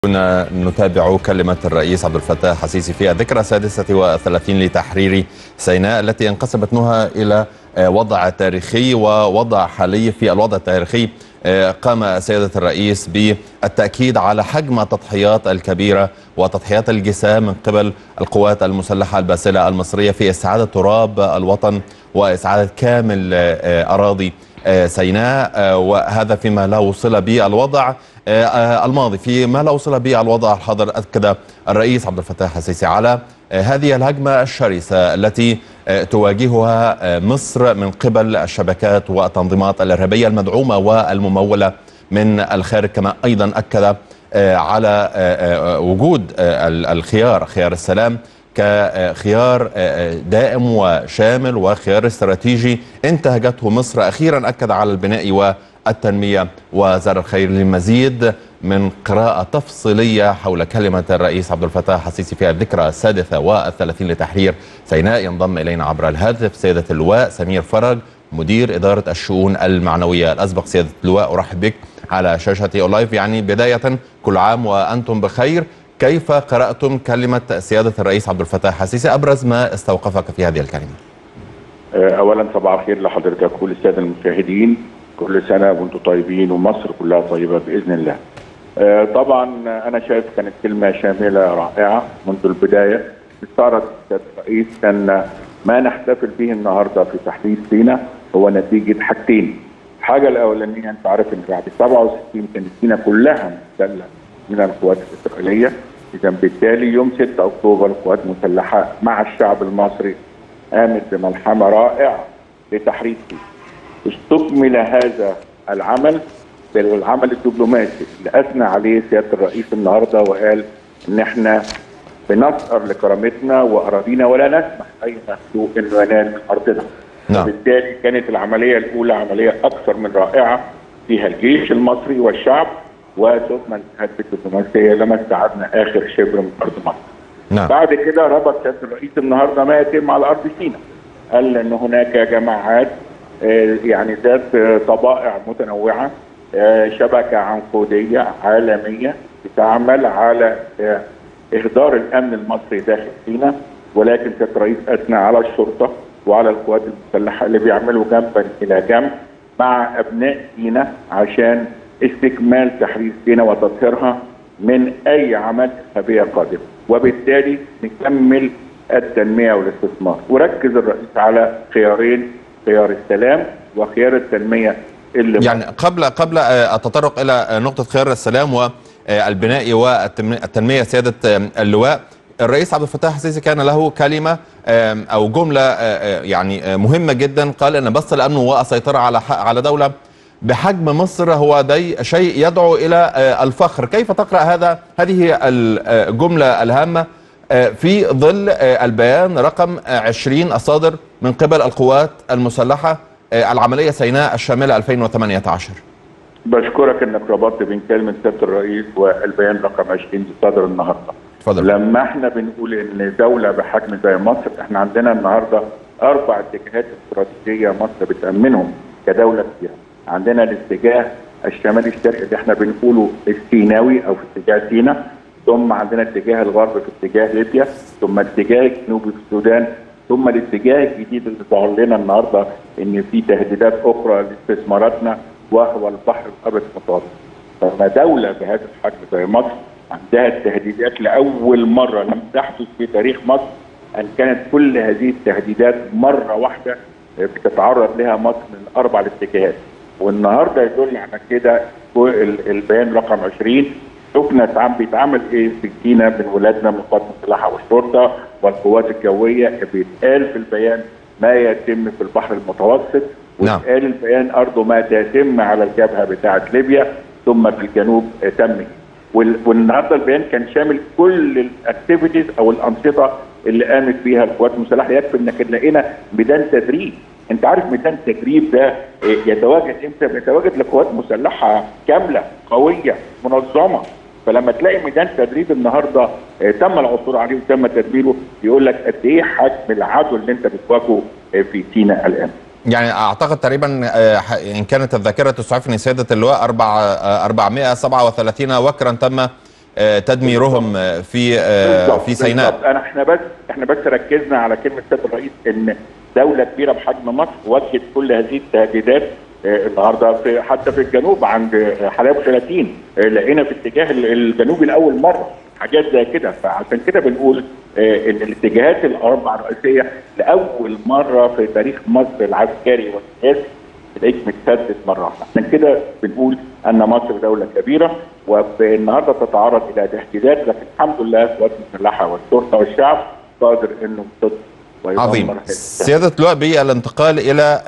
كنا نتابع كلمة الرئيس عبد الفتاح السيسي في الذكرى السادسة والثلاثين لتحرير سيناء التي انقسمت نها إلى وضع تاريخي ووضع حالي في الوضع التاريخي قام سيادة الرئيس بالتأكيد على حجم التضحيات الكبيرة وتضحيات الجسام من قبل القوات المسلحة الباسلة المصرية في إسعاد تراب الوطن وإسعاد كامل أراضي سيناء وهذا فيما لا وصل به الوضع الماضي فيما لا وصل به الوضع الحاضر أكد الرئيس عبد الفتاح السيسي على هذه الهجمة الشرسة التي تواجهها مصر من قبل الشبكات والتنظيمات الإرهابية المدعومة والممولة من الخارج كما أيضا أكد على وجود الخيار خيار السلام كخيار دائم وشامل وخيار استراتيجي انتهجته مصر أخيرا أكد على البناء والتنمية وزار الخير للمزيد من قراءة تفصيلية حول كلمة الرئيس عبد الفتاح السيسي في الذكرى السادسة والثلاثين لتحرير سيناء ينضم إلينا عبر الهاتف سيدة اللواء سمير فرج مدير إدارة الشؤون المعنوية الأسبق سيادة اللواء أرحب بك على شاشة أولايف يعني بداية كل عام وأنتم بخير كيف قرأتم كلمة سيادة الرئيس عبد الفتاح السيسي أبرز ما استوقفك في هذه الكلمة أولا صباح الخير لحضرتك كل السادة المشاهدين كل سنة وانتم طيبين ومصر كلها طيبة بإذن الله طبعا أنا شايف كانت كلمة شاملة رائعة منذ البداية استعرض السيد الرئيس أن ما نحتفل به النهاردة في تحرير سيناء هو نتيجة حاجتين الحاجة الأولانية أنت عارف أن بعد 67 كانت سيناء كلها محتلة من القوات الإسرائيلية إذا بالتالي يوم 6 أكتوبر القوات المسلحة مع الشعب المصري قامت بملحمة رائعة لتحرير سيناء استكمل هذا العمل بالعمل الدبلوماسي اللي اثنى عليه سياده الرئيس النهارده وقال ان احنا بنسأر لكرامتنا واراضينا ولا نسمح اي مخلوق انه ينال من ارضنا. نعم. وبالتالي كانت العمليه الاولى عمليه اكثر من رائعه فيها الجيش المصري والشعب وثم الجهات الدبلوماسيه لما استعدنا اخر شبر من ارض مصر. نعم. بعد كده ربط سياده الرئيس النهارده ما يتم على ارض سيناء. قال ان هناك جماعات يعني ذات طبائع متنوعه شبكه عنقوديه عالميه بتعمل على اهدار الامن المصري داخل سيناء ولكن سياده الرئيس اثنى على الشرطه وعلى القوات المسلحه اللي بيعملوا جنبا الى جنب مع ابناء سيناء عشان استكمال تحرير سيناء وتطهيرها من اي عمل ارهابيه قادمه وبالتالي نكمل التنميه والاستثمار وركز الرئيس على خيارين خيار السلام وخيار التنميه اللي يعني قبل قبل التطرق الى نقطه خيار السلام والبناء والتنميه سياده اللواء الرئيس عبد الفتاح السيسي كان له كلمه او جمله يعني مهمه جدا قال ان بسط الامن والسيطره على على دوله بحجم مصر هو دي شيء يدعو الى الفخر كيف تقرا هذا هذه الجمله الهامه في ظل البيان رقم 20 الصادر من قبل القوات المسلحة العملية سيناء الشاملة 2018 بشكرك انك ربطت بين كلمة سيادة الرئيس والبيان رقم 20 الصادر النهارده. اتفضل. لما احنا بنقول ان دولة بحجم زي مصر احنا عندنا النهارده اربع اتجاهات استراتيجية مصر بتأمنهم كدولة كبيرة. عندنا الاتجاه الشمالي الشرقي اللي احنا بنقوله السيناوي او في اتجاه سيناء ثم عندنا اتجاه الغرب في اتجاه ليبيا ثم اتجاه الجنوبي في السودان ثم الاتجاه الجديد اللي ظهر لنا النهارده ان في تهديدات اخرى لاستثماراتنا وهو البحر الابيض المتوسط. فما دوله بهذا الحجم زي مصر عندها التهديدات لاول مره لم تحدث في تاريخ مصر ان كانت كل هذه التهديدات مره واحده بتتعرض لها مصر من الاربع الاتجاهات. والنهارده يدل على كده البيان رقم 20 شفنا عم بيتعمل ايه في سينا من ولادنا من القوات المسلحه والشرطه والقوات الجويه بيتقال في البيان ما يتم في البحر المتوسط ويتقال البيان ارضه ما تتم على الجبهه بتاعه ليبيا ثم في الجنوب تم والنهارده البيان كان شامل كل الاكتيفيتيز او الانشطه اللي قامت بيها القوات المسلحه يكفي انك لقينا ميدان تدريب انت عارف ميدان التدريب ده يتواجد امتى؟ بيتواجد لقوات مسلحه كامله قويه منظمه فلما تلاقي ميدان تدريب النهارده تم العثور عليه وتم تدبيره يقول لك قد ايه حجم العدو اللي انت بتواجهه في سيناء الان. يعني اعتقد تقريبا ان كانت الذاكره تسعفني سياده اللواء 4 437 وكرا تم تدميرهم في في سيناء بالضبط. انا احنا بس احنا بس ركزنا على كلمه سياده الرئيس ان دوله كبيره بحجم مصر وجهت كل هذه التهديدات النهارده في حتى في الجنوب عند حلايب 30 لقينا في اتجاه الجنوبي لاول مره حاجات زي كده فعشان كده بنقول ان الاتجاهات الاربع الرئيسيه لاول مره في تاريخ مصر العسكري والسياسي تلاقيك متسدد مره واحده عشان كده بنقول ان مصر دوله كبيره والنهارده تتعرض الى تهديدات لكن الحمد لله القوات المسلحه والشرطه والشعب قادر انه تصد عظيم سياده اللواء بالانتقال الى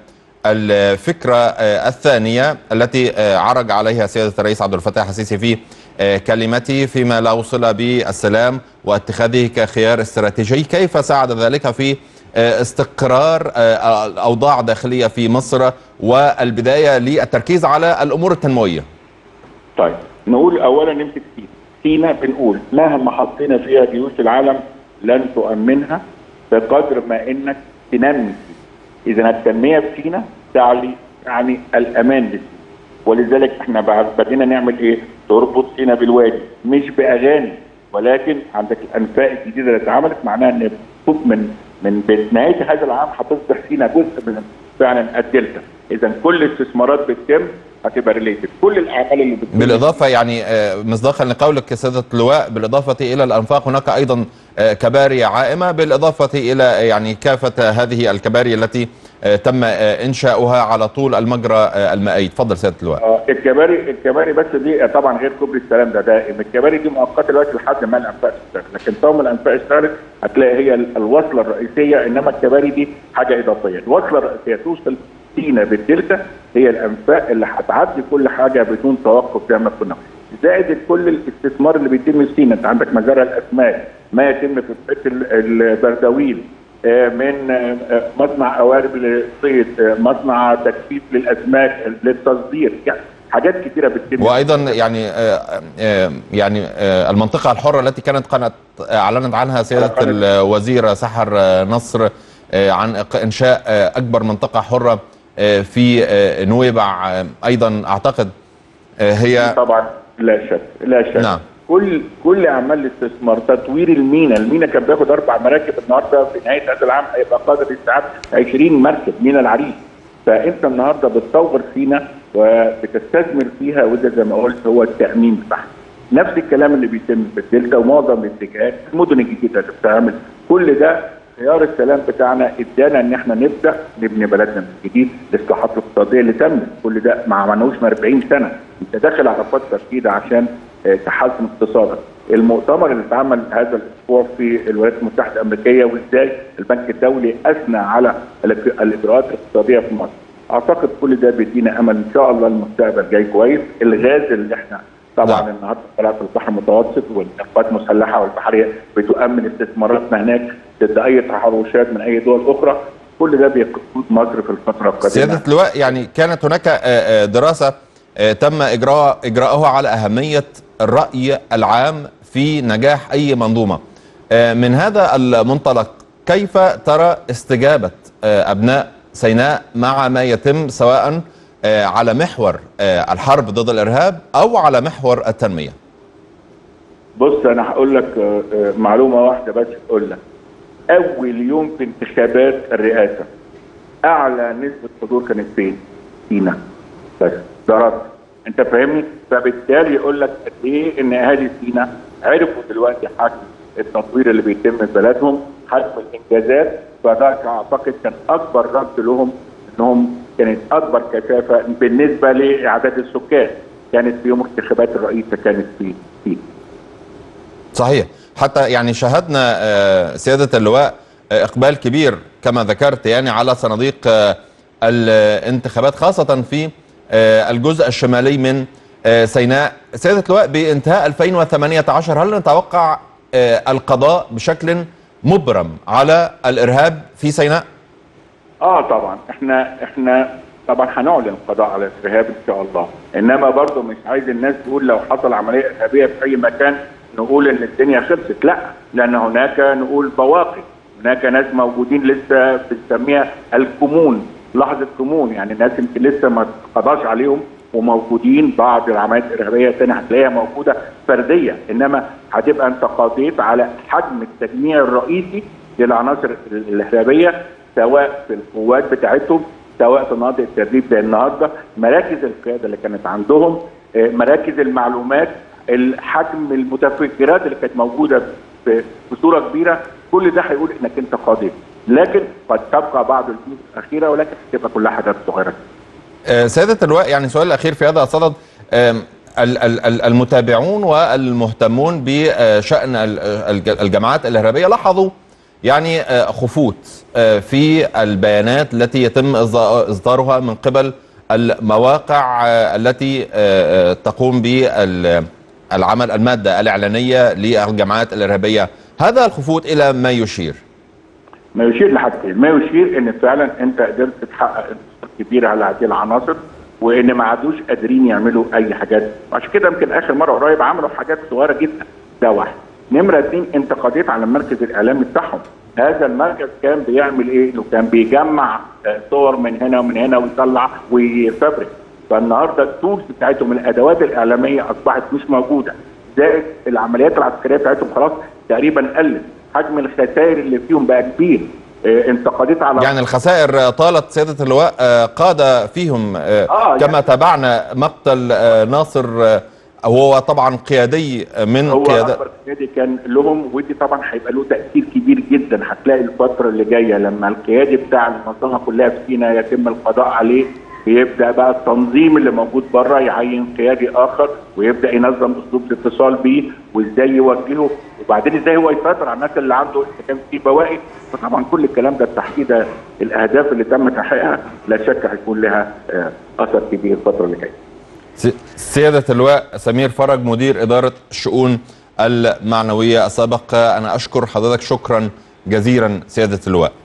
الفكره الثانيه التي عرج عليها سياده الرئيس عبد الفتاح السيسي في كلمته فيما لا وصل بالسلام واتخاذه كخيار استراتيجي كيف ساعد ذلك في استقرار الاوضاع الداخليه في مصر والبدايه للتركيز على الامور التنمويه طيب نقول اولا نمسك سينا سينا بنقول مهما حطينا فيها جيوش العالم لن تؤمنها بقدر ما انك تنمي اذا التنميه في سينا تعني يعني الامان لسينا ولذلك احنا بدينا نعمل ايه؟ تربط سينا بالوادي مش باغاني ولكن عندك الانفاق الجديده اللي اتعملت معناها ان من من نهايه هذا العام هتصبح سينا جزء من فعلا الدلتا اذا كل الاستثمارات بتتم هتبقى ريليتد كل الاعمال اللي بتتم بالاضافه يعني مصداقا لقولك سياده اللواء بالاضافه الى الانفاق هناك ايضا كباري عائمه بالاضافه الى يعني كافه هذه الكباري التي تم انشاؤها على طول المجرى المائي تفضل سياده اللواء الكباري الكباري بس دي طبعا غير كوبري السلام ده دائم الكباري دي مؤقته دلوقتي لحد ما الانفاق تشتغل لكن طالما الانفاق اشتغلت هتلاقي هي الوصله الرئيسيه انما الكباري دي حاجه اضافيه الوصله الرئيسيه توصل سينا بالدلتا هي الانفاق اللي هتعدي كل حاجه بدون توقف زي ما كنا زائد كل الاستثمار اللي بيتم في سينا انت عندك مزارع الاسماك ما يتم في بيت البردويل من مصنع قوارب للصيد مصنع تجفيف للاسماك للتصدير يعني حاجات كثيره بتتم وايضا يعني يعني المنطقه الحره التي كانت قناه اعلنت عنها سياده الوزير سحر نصر عن انشاء اكبر منطقه حره في نويبع ايضا اعتقد هي طبعا لا شك لا شك نعم كل كل اعمال الاستثمار تطوير المينا، المينا كان بياخد اربع مراكب النهارده في نهايه هذا العام هيبقى قادر يستيعاب 20 مركب مينا العريش. فانت النهارده بتطور سينا وبتستثمر فيها وده زي ما قلت هو التامين بتاعها. نفس الكلام اللي بيتم في الدلتا ومعظم الاتجاهات المدن الجديده اللي بتعمل كل ده خيار السلام بتاعنا ادانا ان احنا نبدا نبني بلدنا من جديد الاصلاحات الاقتصاديه اللي تمت كل ده ما عملناهوش من 40 سنه انت داخل على فتره جديده عشان تحسن اقتصادك المؤتمر اللي اتعمل هذا الاسبوع في الولايات المتحده الامريكيه وازاي البنك الدولي اثنى على الاجراءات الاقتصاديه في مصر اعتقد كل ده بيدينا امل ان شاء الله المستقبل جاي كويس الغاز اللي احنا طبعا نعم. النهارده طلع في البحر المتوسط والقوات المسلحه والبحريه بتؤمن استثماراتنا هناك ضد اي تحرشات من اي دول اخرى كل ده بيقود مصر في الفتره القادمه سياده اللواء يعني كانت هناك دراسه تم اجراء اجراءها على اهميه الراي العام في نجاح اي منظومه من هذا المنطلق كيف ترى استجابه ابناء سيناء مع ما يتم سواء على محور الحرب ضد الارهاب او على محور التنميه بص انا هقول لك معلومه واحده بس اقول لك اول يوم في انتخابات الرئاسه اعلى نسبه حضور كانت فين؟ سينا بس ده رد انت فاهمني؟ فبالتالي يقول لك قد ايه ان اهالي سينا عرفوا دلوقتي حجم التطوير اللي بيتم في بلدهم حجم الانجازات فده اعتقد كان اكبر رد لهم انهم كانت اكبر كثافه بالنسبه لاعداد السكان كانت في يوم انتخابات الرئيسه كانت في سينا صحيح حتى يعني شاهدنا سياده اللواء اقبال كبير كما ذكرت يعني على صناديق الانتخابات خاصه في الجزء الشمالي من سيناء سياده اللواء بانتهاء 2018 هل نتوقع القضاء بشكل مبرم على الارهاب في سيناء؟ اه طبعا احنا احنا طبعا هنعلن القضاء على الارهاب ان شاء الله انما برضه مش عايز الناس تقول لو حصل عمليه ارهابيه في اي مكان نقول ان الدنيا خلصت لا لان هناك نقول بواقي هناك ناس موجودين لسه بنسميها الكمون لحظه كمون يعني الناس يمكن لسه ما قضاش عليهم وموجودين بعض العمليات الارهابيه الثانيه هتلاقيها موجوده فرديه انما هتبقى انت قضيت على حجم التجميع الرئيسي للعناصر الارهابيه سواء في القوات بتاعتهم سواء في مناطق التدريب زي النهارده مراكز القياده اللي كانت عندهم مراكز المعلومات الحجم المتفجرات اللي كانت موجوده بصوره كبيره كل ده هيقول انك انت قادر لكن قد تبقى بعض الجهود الاخيره ولكن تبقى كلها حاجات صغيره سياده اللواء يعني سؤال الاخير في هذا الصدد المتابعون والمهتمون بشان الجماعات الارهابيه لاحظوا يعني خفوت في البيانات التي يتم اصدارها من قبل المواقع التي تقوم بالعمل الماده الاعلانيه للجماعات الارهابيه هذا الخفوت الى ما يشير ما يشير لحاجتين ما يشير ان فعلا انت قدرت تحقق انتصار كبير على هذه العناصر وان ما عادوش قادرين يعملوا اي حاجات عشان كده يمكن اخر مره قريب عملوا حاجات صغيره جدا ده واحد نمره اثنين انت قضيت على المركز الاعلامي بتاعهم هذا المركز كان بيعمل ايه؟ انه كان بيجمع صور من هنا ومن هنا ويطلع ويفبرك فالنهارده التولز بتاعتهم الادوات الاعلاميه اصبحت مش موجوده زائد العمليات العسكريه بتاعتهم خلاص تقريبا قلت حجم الخسائر اللي فيهم بقى كبير انت قضيت على يعني الخسائر طالت سياده اللواء قاد فيهم آه كما يعني تابعنا مقتل ناصر هو طبعا قيادي من هو قيادة قيادي كان لهم ودي طبعا هيبقى له تاثير كبير جدا هتلاقي الفتره اللي جايه لما القيادي بتاع المنظمه كلها في سينا يتم القضاء عليه بيبدا بقى التنظيم اللي موجود بره يعين قيادي اخر ويبدا ينظم اسلوب الاتصال بيه وازاي يوجهه وبعدين ازاي هو يسيطر على الناس اللي عنده اذا كان في بواقي فطبعا كل الكلام ده التحديد الاهداف اللي تم تحقيقها لا شك هيكون لها اثر كبير الفتره اللي جايه. سيادة اللواء سمير فرج مدير إدارة الشؤون المعنوية السابق أنا أشكر حضرتك شكرا جزيلا سيادة اللواء